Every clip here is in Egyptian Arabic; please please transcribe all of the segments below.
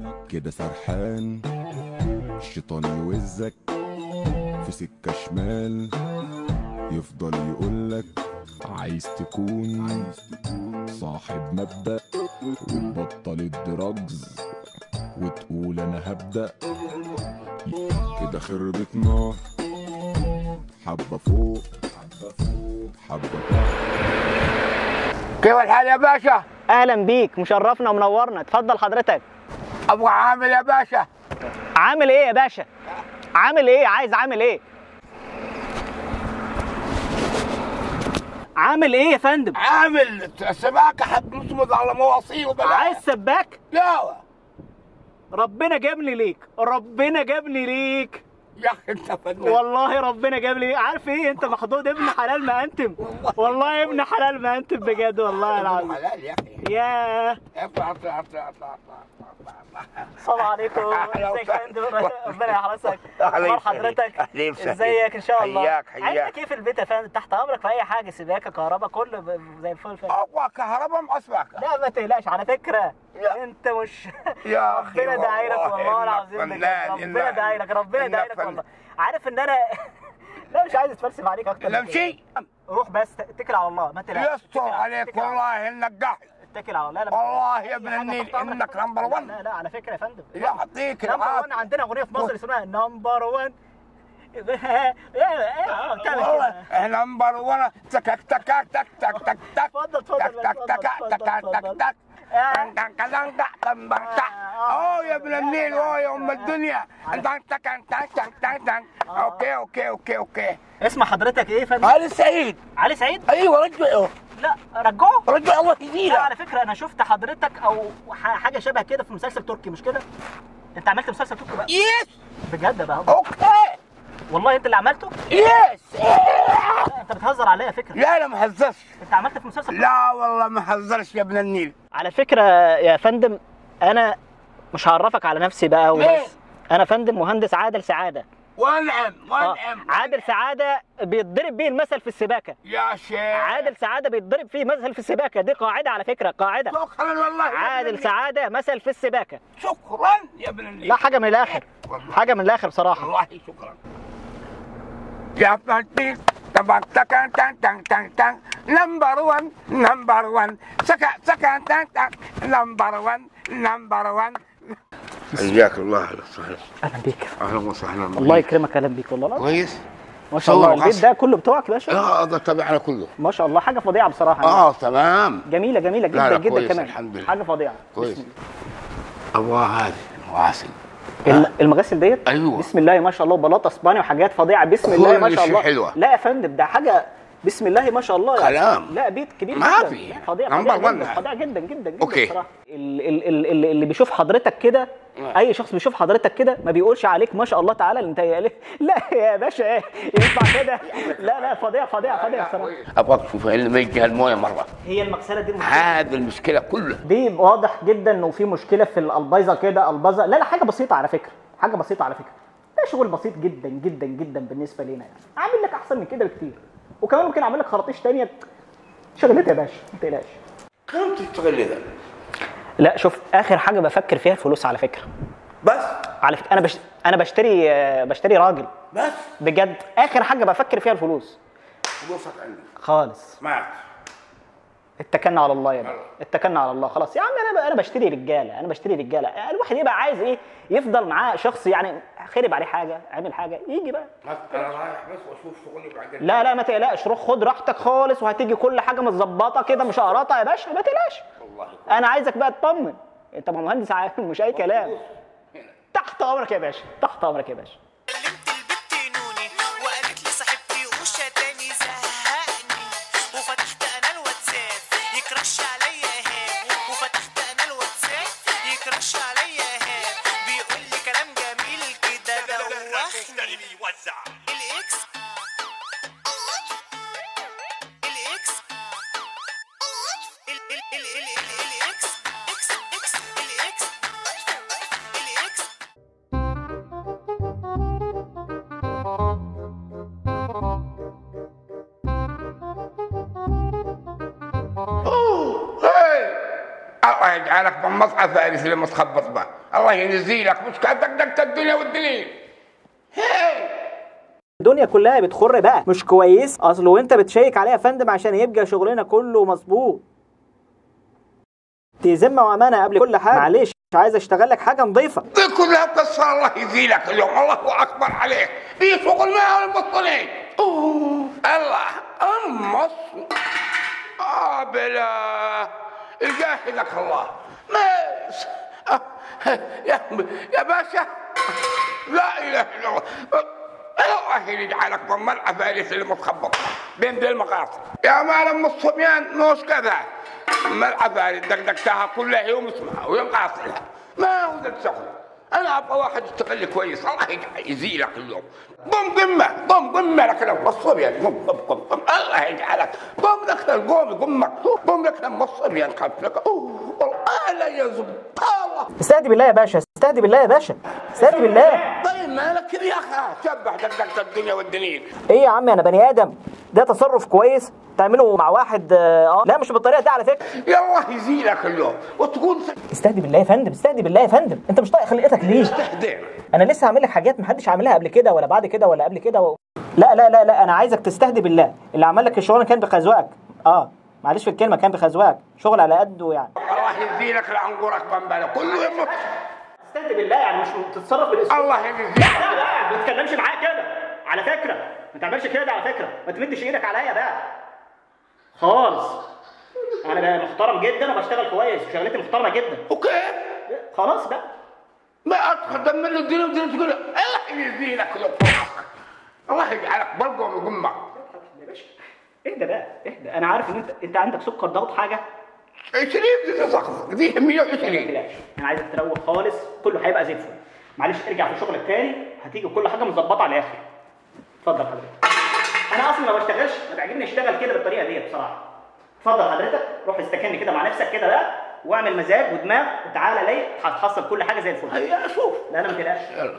كده سرحان الشيطان يوزك في سكة شمال يفضل يقولك عايز تكون صاحب مبدأ وتبطل الدراجز وتقول انا هبدأ كده خربت نار حبة فوق حبة تحت كيف الحال يا باشا؟ اهلا بيك مشرفنا ومنورنا اتفضل حضرتك ابغى عامل يا باشا عامل ايه يا باشا عامل ايه عايز عامل ايه عامل ايه يا فندم عامل سباكة حق نصمد على مواصيل وبلا عايز سباك لا ربنا جابني ليك ربنا جابني ليك يا اخي انت فنان والله ربنا جاب لي عارف ايه انت محظوظ ابن حلال ما انتم والله ابن حلال ما انتم بجد والله العظيم حلال يا اخي يا اطلع اطلع اطلع اطلع اطلع السلام عليكم ازيك يا فندم ربنا يحرسك أهلا اخبار وسهلا. حضرتك أهلا وسهلا. ازيك ان شاء الله حياك، حياك. عندك ايه في البيت يا فندم تحت امرك في اي حاجه سباكه كهرباء كله ب- زي الفل فندم. ابغى كهرباء مع سباكة لا ما تقلقش على فكره يا- انت مش يا أخي ربنا داعي لك والله والله إنك العظيم بجد فنان، ربنا إنك- داعي لك ربنا إنك داعي لك فنان. والله عارف ان انا لا مش عايز اتفلسف عليك اكتر لا من كده. مشي روح بس اتكل على الله ما تقلقش يستر اتكل على- عليك اتكل على- والله انك قاحي اتكل على الله لا ما والله تقلقش. يا أي ابن حاجة النيل تحت أمرك. إنك number one. لا لا على فكره يا فندم يعطيك نمبر 1 العافية عندنا اغنيه في مصر اسمها نمبر 1 بتعمل والله كده نمبر 1 تك تك تك تك تك تك تك اتفضل اتفضل تك تك اتفضل، تك اتفضل، تك تك اتفضل. تك آه. تك تك تك تك تك تك. اوه يا ابن النيل اوه يا ام الدنيا تك تك تك تك تك تك. اوكي اوكي اوكي اوكي اسم حضرتك ايه يا فندم؟ علي سعيد علي سعيد؟ ايوه رجع لا رجعوه رجع الله لا يهدينا على فكره انا شفت حضرتك او ح- حاجه شبه كده في مسلسل تركي مش كده؟ انت عملت مسلسل تركي بقى يس بجد بقى اوكي والله انت اللي عملته؟ يس لا انت بتهزر عليا يا فكره لا لا ما هزرش انت عملت في مسلسل لا والله ما هزرش يا ابن النيل على فكره يا فندم انا مش هعرفك على نفسي بقى ليه؟ وبس انا فندم مهندس عادل سعاده وانعم آه، وانعم عادل سعاده بيتضرب بيه المثل في السباكه يا شيخ عادل سعاده بيتضرب فيه مثل في السباكه دي قاعده على فكره قاعده شكرا والله يا ابن عادل النيل. سعاده مثل في السباكه شكرا يا ابن النيل لا حاجه من الاخر حاجه من الاخر بصراحه والله شكرا يا فندم تبع تكن تن تن تن تن نمبر 1 نمبر 1 سكا سكا تن تن نمبر 1 نمبر 1 حياك الله اهلا وسهلا اهلا بيك اهلا وسهلا الله يكرمك اهلا بيك والله العظيم. كويس ما شاء صور الله البيت وخس. ده كله بتوعك يا باشا اه ده تبعنا كله ما شاء الله حاجه فظيعه بصراحه اه تمام جميله جميله جدا لا لا، جدا كويس، كمان الحمد لله. حاجه فظيعه كويس بسم ابغى هذه وعسل الم- المغاسل ديت أيوة. بسم الله ما شاء الله بلاط اسباني وحاجات فظيعه بسم الله ما كل شاء شيء الله حلوة. لا يا فندم ده حاجه بسم الله ما شاء الله كلام. لا بيت كبير ما جدا. في. لا، فظيع Number فظيع one. جدا فظيع جدا جدا جدا أوكي. بصراحه ال- ال- ال- ال- اللي بيشوف حضرتك كده اي شخص بيشوف حضرتك كده ما بيقولش عليك ما شاء الله تعالى انت يا لا يا باشا ايه ينفع كده لا لا فظيع فظيع فظيع بصراحه ابغاك تشوف اللي ما يجي المويه مره هي المغسله دي المشكلة. هذه المشكله كلها دي واضح جدا انه في مشكله في الالبايزه كده البازه لا لا حاجه بسيطه على فكره حاجه بسيطه على فكره ده شغل بسيط جدا جدا جدا بالنسبه لينا يعني عامل لك احسن من كده بكتير وكمان ممكن اعمل لك خراطيش تانية شغلتها يا باشا ما تقلقش كم تشتغل ذا لا شوف اخر حاجه بفكر فيها الفلوس على فكره بس على فكره انا بش... انا بشتري آه، بشتري راجل بس بجد اخر حاجه بفكر فيها الفلوس فلوسك عندي خالص معك اتكلنا على الله يا ابني اتكلنا على الله خلاص يا عم انا انا بشتري رجاله انا بشتري رجاله الواحد يبقى عايز ايه يفضل معاه شخص يعني خرب عليه حاجه عمل حاجه يجي بقى انا رايح بس واشوف شغلي بعدين لا لا ما تقلقش روح خد راحتك خالص وهتيجي كل حاجه متظبطه كده مش قراطه يا باشا ما تقلقش والله انا عايزك بقى تطمن انت مهندس عام مش اي كلام تحت امرك يا باشا تحت امرك يا باشا كلمت البت نوني وقالت لي صاحبتي وشة تاني زهقني وفتحت انا الواتساب يكرش عليا اهاب وفتحت انا الواتساب يكرش عليا اهاب بيقول لي كلام جميل كده دوخني الاكس الاكس ال ال ال ال ال الاكس اكس اكس الاكس الاكس الله يجعلك من مصعى فارس اللي متخبط به الله ينزيلك مش دقدقت الدنيا والدنيا هي الدنيا كلها بتخر بقى مش كويس اصل وانت بتشيك عليها يا فندم عشان يبقى شغلنا كله مظبوط دي ذمه وامانه قبل كل حاجه معلش عايز اشتغل لك حاجه نظيفه دي كلها قصة الله يزيلك اليوم الله أكبر عليك دي شغل ما المصريين الله المصر آه بلا يجاهدك الله ما آه، يا يا باشا لا إله إلا الله الله يجعلك من ملعب فارس اللي متخبط بين دي المقاصد يا معلم الصبيان مش كذا ملعب فارس دقدقتها كلها يوم اسمها ويوم قاصلها ما هو ذا الشغل انا ابغى واحد يشتغل لي كويس الله يجعل- يزيلك اليوم ضم قمه ضم قمه لك لو الصبيان قم قم قم قم الله يجعلك ضم لك القوم قمك ضم لك لما الصبيان خلفك أوه، والله لا يزب الله استهدي بالله يا باشا استهدي بالله يا باشا استهدي بالله طيب مالك كذا يا اخي شبح دقدقت الدنيا والدنيا ايه يا عم انا بني ادم ده تصرف كويس تعمله مع واحد اه لا مش بالطريقه دي على فكره يا الله يزيلك اليوم وتقول استهدي بالله يا فندم استهدي بالله يا فندم انت مش طايق خلقتك ليه تهدينا انا لسه هعمل لك حاجات محدش عاملها قبل كده ولا بعد كده ولا قبل كده و... لا لا لا لا انا عايزك تستهدي بالله اللي عمل لك الشغل كان بخزوقك اه معلش في الكلمه كان بخزوقك شغل على قده يعني الله يزيلك لعنقورك بمبالة كله يموت استهدي بالله يعني مش تتصرف بالاسلوب الله يجزيك لا لا ما تتكلمش معايا كده على فكره ما تعملش كده على فكره ما تمدش ايدك عليا بقى خالص انا بقى محترم جدا وبشتغل كويس وشغلتي محترمه جدا اوكي خلاص بقى ما اتقدم من الدنيا والدنيا تقول الله يزيلك اليوم الله يجعلك برقم وقمك يا باشا اهدى بقى اهدى انا عارف ان انت انت عندك سكر ضغط حاجه 20 دي تسقط دي ما 120 تقلقش انا عايزك تروق خالص كله هيبقى زي الفل معلش ارجع في شغلك تاني هتيجي كل حاجه مظبطه على الاخر اتفضل حضرتك انا اصلا ما بشتغلش ما تعجبني اشتغل كده بالطريقه دي بصراحه اتفضل حضرتك روح استكن كده مع نفسك كده بقى واعمل مزاج ودماغ وتعالى لي هتحصل كل حاجه زي الفل هيا شوف لا انا ما تقلقش يلا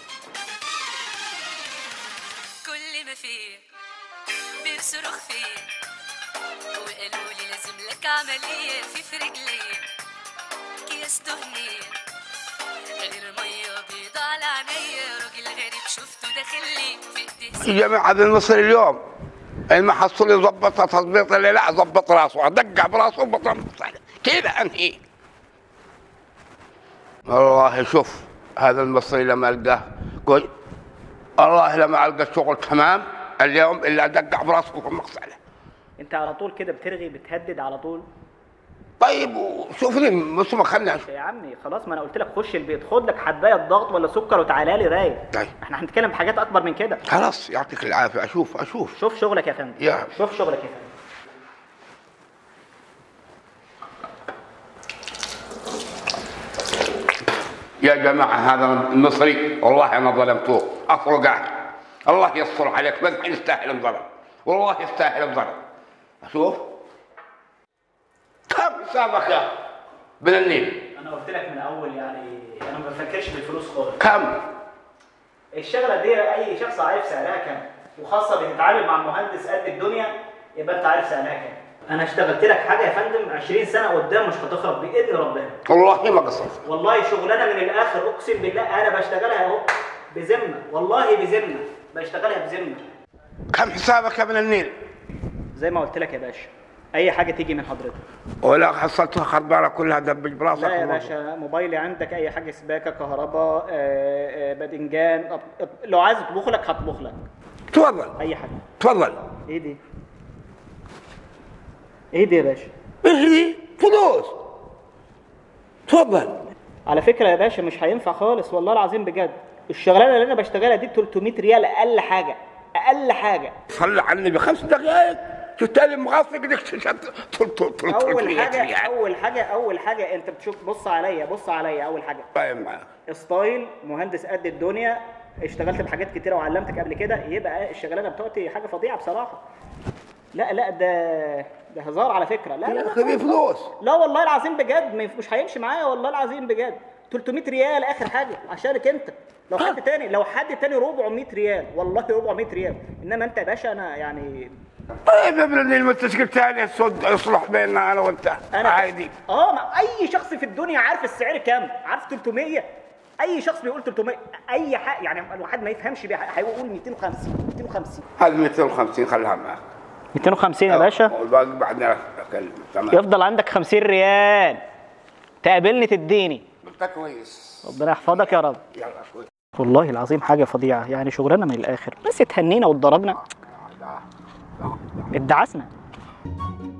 كل ما فيه بيصرخ فيه وقالوا لي لازم لك عملية في في رجلي كيس دهنية غير مية بيضة على عينيا راجل غريب شفته داخل لي في ايديه جماعة المصري اليوم المحصول يظبط تظبيط اللي لا ظبط راسه دقع براسه وبطن كذا انهي والله شوف هذا المصري لما القاه قل الله لما القى الشغل تمام اليوم الا دقع براسه في المغسله انت على طول كده بترغي بتهدد على طول طيب وشوف لي مش ما خلنا يا عمي خلاص ما انا قلت لك خش البيت خد لك حبايه ضغط ولا سكر وتعالى لي رايق طيب. احنا هنتكلم في حاجات اكبر من كده خلاص يعطيك العافيه اشوف اشوف شوف شغلك يا فندم يا. شوف شغلك يا فندم يا جماعة هذا المصري والله أنا ظلمتوه أصله قاعد الله يستر عليك بس يستاهل الضرب والله يستاهل الضرب شوف كم حسابك يا بن النيل انا قلت لك من اول يعني انا ما بفكرش بالفلوس خالص كم الشغله دي اي شخص عارف سعرها كام وخاصه بتتعامل مع مهندس قد الدنيا يبقى انت عارف سعرها كام انا اشتغلت لك حاجه يا فندم 20 سنه قدام مش هتخرب باذن ربنا والله ما قصرت والله شغلانه من الاخر اقسم بالله انا بشتغلها اهو بذمه والله بذمه بشتغلها بذمه كم حسابك يا بن النيل زي ما قلت لك يا باشا اي حاجه تيجي من حضرتك ولا حصلتها خربانة كلها دبج براسك لا يا باشا موبايلي عندك اي حاجه سباكه كهرباء آه، آه، باذنجان أط- أط- لو عايز اطبخ لك هطبخ لك تفضل اي حاجه تفضل ايه دي ايه دي يا باشا ايش دي فلوس تفضل على فكره يا باشا مش هينفع خالص والله العظيم بجد الشغلانه اللي انا بشتغلها دي 300 ريال اقل حاجه اقل حاجه صلى على النبي خمس دقائق شفت لي مغصق ديك اول حاجه اول حاجه اول حاجه انت بتشوف بص عليا بص عليا اول حاجه طيب معاك ستايل مهندس قد الدنيا اشتغلت بحاجات كتيره وعلمتك قبل كده يبقى الشغلانه بتاعتي حاجه فظيعه بصراحه لا لا ده ده هزار على فكره لا لا, يا لا, اخي دي فلوس لا والله العظيم بجد ما ينف- مش هيمشي معايا والله العظيم بجد 300 ريال اخر حاجه عشانك انت لو حد تاني لو حد تاني 400 ريال والله 400 ريال انما انت يا باشا انا يعني طيب يا ابن المتسكر تاني الصد يصلح بيننا انا وانت انا عادي اه ما اي شخص في الدنيا عارف السعر كام عارف 300 اي شخص بيقول 300 اي حاجه يعني الواحد ما يفهمش بيه هيقول 250 250 هذه 250 خليها معك 250 يا باشا والباقي بعدين اكلم تمام يفضل عندك 50 ريال تقابلني تديني انت كويس ربنا يحفظك يا رب يلا كويس والله العظيم حاجه فظيعه يعني شغلانه من الاخر بس اتهنينا واتضربنا ادعسنا